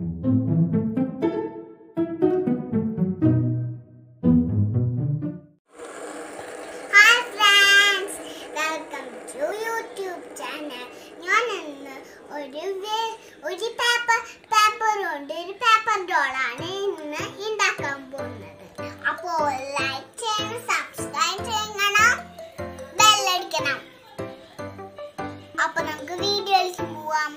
Hi friends welcome to YouTube channel ഞാൻ ഇന്ന് ഒരു വേ- ഒരു പേപ്പർ പേപ്പർ കൊണ്ട് ഒരു പേപ്പർ ഡോളാണ് ഇന്ന് ഉണ്ടാക്കാൻ പോകുന്നത് അപ്പോൾ ലൈക്ക് ചെയ്യണം സബ്സ്ക്രൈബ് ചെയ്യണം ബെല്ലടിക്കണം അപ്പോൾ നമുക്ക് വീഡിയോയിലേക്ക് പോവാം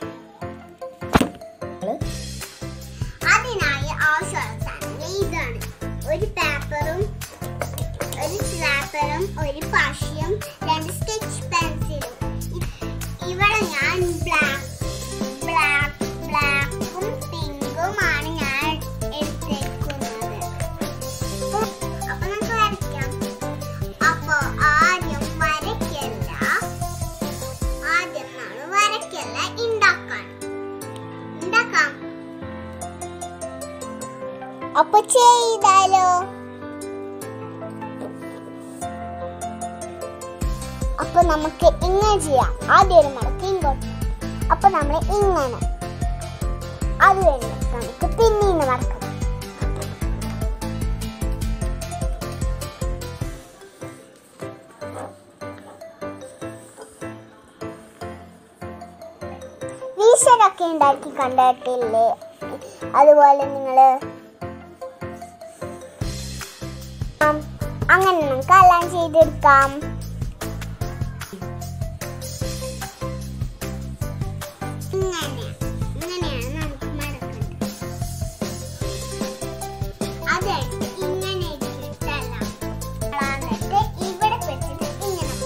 അതിനായി ആവശ്യമുള്ള സാധനങ്ങൾ ഇതാണ് ഒരു പേപ്പറും ഒരു സ്ലാപ്പറും ഒരു പശയും രണ്ട് സ്കെച്ച് പെൻസിലും ഇവിടെ ഞാൻ ബ്ലാക്ക് ബ്ലാക്ക് ബ്ലാക്കും പിങ്കുമാണ് ഞാൻ എടുത്തേക്കുന്നത് അപ്പൊ നമുക്ക് വരയ്ക്കാം അപ്പൊ ആദ്യം വരയ്ക്കല്ല ആദ്യം നമ്മൾ വരയ്ക്കല്ല ഉണ്ടാക്കാൻ ഉണ്ടാക്കാം അപ്പൊ ചെയ്താലോ അപ്പൊ നമുക്ക് ഇങ്ങനെ ചെയ്യാം ആദ്യം ഒരു മടക്ക് ഇങ്ങോട്ട് അപ്പൊ നമ്മൾ ഇങ്ങനെ അത് കഴിഞ്ഞിട്ട് നമുക്ക് പിന്നീട് മടക്കാം വീശരൊക്കെ ഉണ്ടാക്കി കണ്ടിട്ടില്ലേ അതുപോലെ നിങ്ങള് ആം, അങ്ങനെ നമുക്ക് എല്ലാം ചെയ്തെടുക്കാം ഇങ്ങനെ ഇങ്ങനെയാണ് നമുക്ക് മടക്കേണ്ടത് അതെടുത്ത് ഇങ്ങനെ ഇട്ടിട്ടല്ല എന്നിട്ട് ഇവിടെ വെച്ചിട്ട് ഇങ്ങനെ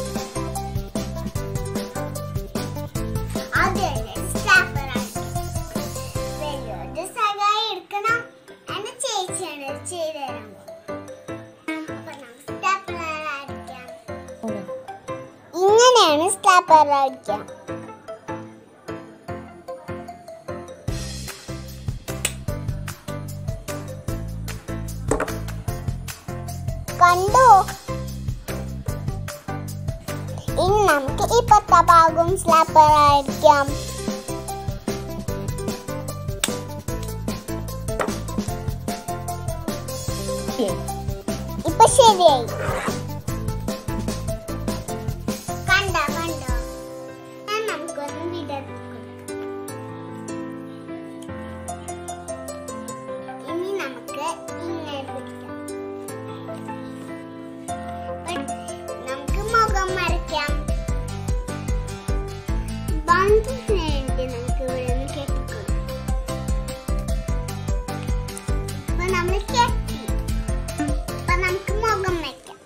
അത് സ്റ്റാപ്പർ വലിയൊരു സഹായം എടുക്കണം എന്നെ ചേച്ചിയാണ് ചെയ്തു തരാൻ അപ്പൊ നമുക്ക് സ്റ്റാപ്പർ അടിക്കാം ഇങ്ങനെയാണ് സ്റ്റാപ്പർ അടിക്കാം കണ്ടോ ഇനി നമുക്ക് ഇപ്പത്തെ ഭാഗവും സ്ലാപ്പർ ആയിരിക്കാം ഇപ്പൊ ശരിയായി കണ്ടോ കണ്ടോ ഞാൻ നമുക്കൊന്ന് വിടർത്തി ഇനി നമുക്ക് ഇങ്ങനെ പിടിക്കാം നമുക്ക് മുഖം വരയ്ക്കാം ബണ്ട് വേണ്ടി നമുക്ക് ഇവിടെ നിന്ന് കെട്ടിക്കൊടുക്കാം അപ്പൊ നമ്മൾ കെട്ടി അപ്പൊ നമുക്ക് മുഖം വയ്ക്കാം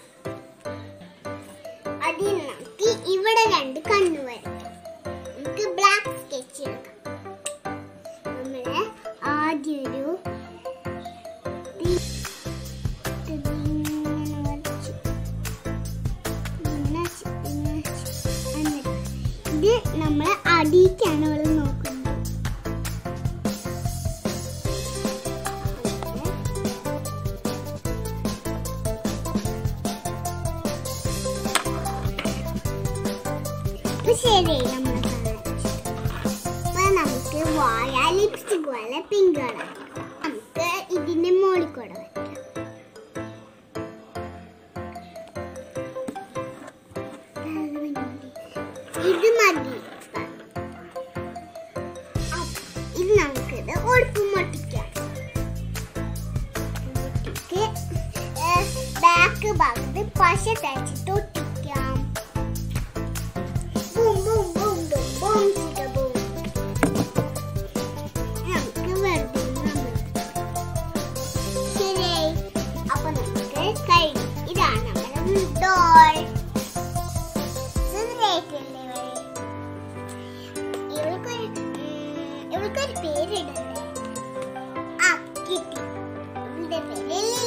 അതിന് നമുക്ക് ഇവിടെ രണ്ട് കണ്ണു വരയ്ക്കാം നമുക്ക് ബ്ലാക്ക് സ്കെച്ച് എടുക്കാം നമ്മള് ആദ്യം ഒരു ഇതിങ്ങനെ വരച്ചു ഇങ്ങനെ ചെ- ഇങ്ങനെ ചെ- എന്നിട്ട് ഇത് നമ്മൾ അടിക്കാണ് ഇവിടെ നോക്കുന്നത് ഇപ്പൊ ശരിയായി നമ്മൾ അപ്പൊ നമുക്ക് വായ ലിപ്സ്റ്റിക് പോലെ പിങ്ക് കളർ നമുക്ക് ഇതിന്റെ മുകളിൽ കൂടെ വയ്ക്കാം ഇത് മതി അപ്പ- ഇത് നമുക്കിത് ഉടുപ്പ് മുട്ടിക്കാം ബാക്ക് ഭാഗത്ത് പശ തേച്ചിട്ട് ഒട്ടിക്കാം boom boom boom boom boom chicka boom നമുക്ക് വെറുതെ നമ്മൾ ശരിയായി അപ്പൊ നമുക്ക് കഴിഞ്ഞു ഇതാണ് നമ്മുടെ ഡോൾ സുന്ദരായിട്ടില്ലേ ഇവള്? ഇവൾക്കൊരു ഉം, ഇവൾക്കൊരു പേരിടണ്ടേ ആ കിട്ടി ഇവളുടെ പേര്